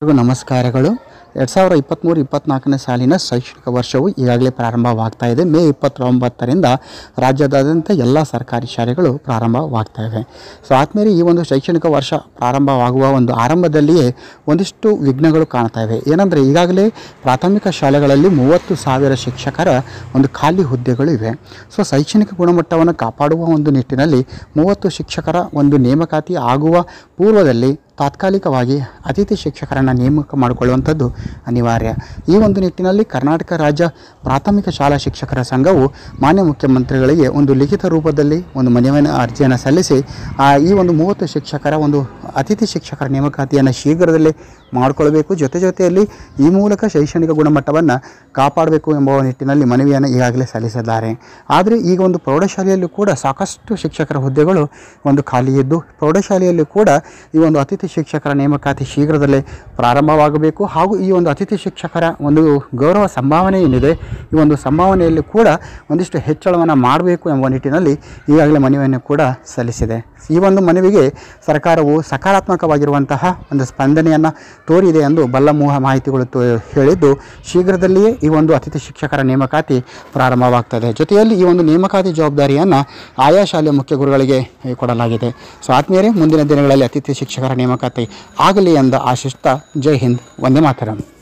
ಎಲ್ರಿಗೂ ನಮಸ್ಕಾರಗಳು ಎರಡು ಸಾವಿರ ಇಪ್ಪತ್ತ್ಮೂರು ಇಪ್ಪತ್ತ್ನಾಲ್ಕನೇ ಸಾಲಿನ ಶೈಕ್ಷಣಿಕ ವರ್ಷವು ಈಗಾಗಲೇ ಪ್ರಾರಂಭವಾಗ್ತಾ ಇದೆ ಮೇ ಇಪ್ಪತ್ತೊಂಬತ್ತರಿಂದ ರಾಜ್ಯದಾದ್ಯಂತ ಎಲ್ಲ ಸರ್ಕಾರಿ ಶಾಲೆಗಳು ಪ್ರಾರಂಭವಾಗ್ತಾ ಇವೆ ಸೊ ಆದ್ಮೇಲೆ ಈ ಒಂದು ಶೈಕ್ಷಣಿಕ ವರ್ಷ ಪ್ರಾರಂಭವಾಗುವ ಒಂದು ಆರಂಭದಲ್ಲಿಯೇ ಒಂದಿಷ್ಟು ವಿಘ್ನಗಳು ಕಾಣ್ತಾ ಇವೆ ಏನಂದರೆ ಈಗಾಗಲೇ ಪ್ರಾಥಮಿಕ ಶಾಲೆಗಳಲ್ಲಿ ಮೂವತ್ತು ಸಾವಿರ ಶಿಕ್ಷಕರ ಒಂದು ಖಾಲಿ ಹುದ್ದೆಗಳು ಇವೆ ಸೊ ಶೈಕ್ಷಣಿಕ ಗುಣಮಟ್ಟವನ್ನು ಕಾಪಾಡುವ ಒಂದು ನಿಟ್ಟಿನಲ್ಲಿ ಮೂವತ್ತು ಶಿಕ್ಷಕರ ಒಂದು ನೇಮಕಾತಿ ಆಗುವ ಪೂರ್ವದಲ್ಲಿ ತಾತ್ಕಾಲಿಕವಾಗಿ ಅತಿಥಿ ಶಿಕ್ಷಕರನ್ನು ನೇಮಕ ಮಾಡಿಕೊಳ್ಳುವಂಥದ್ದು ಅನಿವಾರ್ಯ ಈ ಒಂದು ನಿಟ್ಟಿನಲ್ಲಿ ಕರ್ನಾಟಕ ರಾಜ್ಯ ಪ್ರಾಥಮಿಕ ಶಾಲಾ ಶಿಕ್ಷಕರ ಸಂಘವು ಮಾನ್ಯ ಮುಖ್ಯಮಂತ್ರಿಗಳಿಗೆ ಒಂದು ಲಿಖಿತ ರೂಪದಲ್ಲಿ ಒಂದು ಮನವಿಯನ್ನು ಅರ್ಜಿಯನ್ನು ಸಲ್ಲಿಸಿ ಆ, ಈ ಒಂದು ಮೂವತ್ತು ಶಿಕ್ಷಕರ ಒಂದು ಅತಿಥಿ ಶಿಕ್ಷಕರ ನೇಮಕಾತಿಯನ್ನು ಶೀಘ್ರದಲ್ಲೇ ಮಾಡಿಕೊಳ್ಬೇಕು ಜೊತೆ ಜೊತೆಯಲ್ಲಿ ಈ ಮೂಲಕ ಶೈಕ್ಷಣಿಕ ಗುಣಮಟ್ಟವನ್ನು ಕಾಪಾಡಬೇಕು ಎಂಬ ನಿಟ್ಟಿನಲ್ಲಿ ಮನವಿಯನ್ನು ಈಗಾಗಲೇ ಸಲ್ಲಿಸಿದ್ದಾರೆ ಆದರೆ ಈಗ ಒಂದು ಪ್ರೌಢಶಾಲೆಯಲ್ಲೂ ಕೂಡ ಸಾಕಷ್ಟು ಶಿಕ್ಷಕರ ಹುದ್ದೆಗಳು ಒಂದು ಖಾಲಿ ಇದ್ದು ಪ್ರೌಢಶಾಲೆಯಲ್ಲಿ ಕೂಡ ಈ ಒಂದು ಅತಿಥಿ ಶಿಕ್ಷಕರ ನೇಮಕಾತಿ ಶೀಘ್ರದಲ್ಲೇ ಪ್ರಾರಂಭವಾಗಬೇಕು ಹಾಗೂ ಈ ಒಂದು ಅತಿಥಿ ಶಿಕ್ಷಕರ ಒಂದು ಗೌರವ ಸಂಭಾವನೆ ಏನಿದೆ ಈ ಒಂದು ಸಂಭಾವನೆಯಲ್ಲಿ ಕೂಡ ಒಂದಿಷ್ಟು ಹೆಚ್ಚಳವನ್ನು ಮಾಡಬೇಕು ಎಂಬ ನಿಟ್ಟಿನಲ್ಲಿ ಈಗಾಗಲೇ ಮನವಿಯನ್ನು ಕೂಡ ಸಲ್ಲಿಸಿದೆ ಈ ಒಂದು ಮನವಿಗೆ ಸರ್ಕಾರವು ಸಕಾರಾತ್ಮಕವಾಗಿರುವಂತಹ ಒಂದು ಸ್ಪಂದನೆಯನ್ನು ತೋರಿದೆ ಎಂದು ಬಲ್ಲಮೂಹ ಮಾಹಿತಿಗಳು ತೋ ಹೇಳಿದ್ದು ಶೀಘ್ರದಲ್ಲಿಯೇ ಈ ಒಂದು ಅತಿಥಿ ಶಿಕ್ಷಕರ ನೇಮಕಾತಿ ಪ್ರಾರಂಭವಾಗ್ತದೆ ಜೊತೆಯಲ್ಲಿ ಈ ಒಂದು ನೇಮಕಾತಿ ಜವಾಬ್ದಾರಿಯನ್ನು ಆಯಾ ಶಾಲೆಯ ಮುಖ್ಯ ಗುರುಗಳಿಗೆ ಕೊಡಲಾಗಿದೆ ಸೊ ಆದ್ಮೇಲೆ ಮುಂದಿನ ದಿನಗಳಲ್ಲಿ ಅತಿಥಿ ಶಿಕ್ಷಕರ ನೇಮಕಾತಿ ಆಗಲಿ ಎಂದು ಆಶಿಸ್ತಾ ಜೈ ಹಿಂದ್ ವಂದೇ ಮಾತರಂ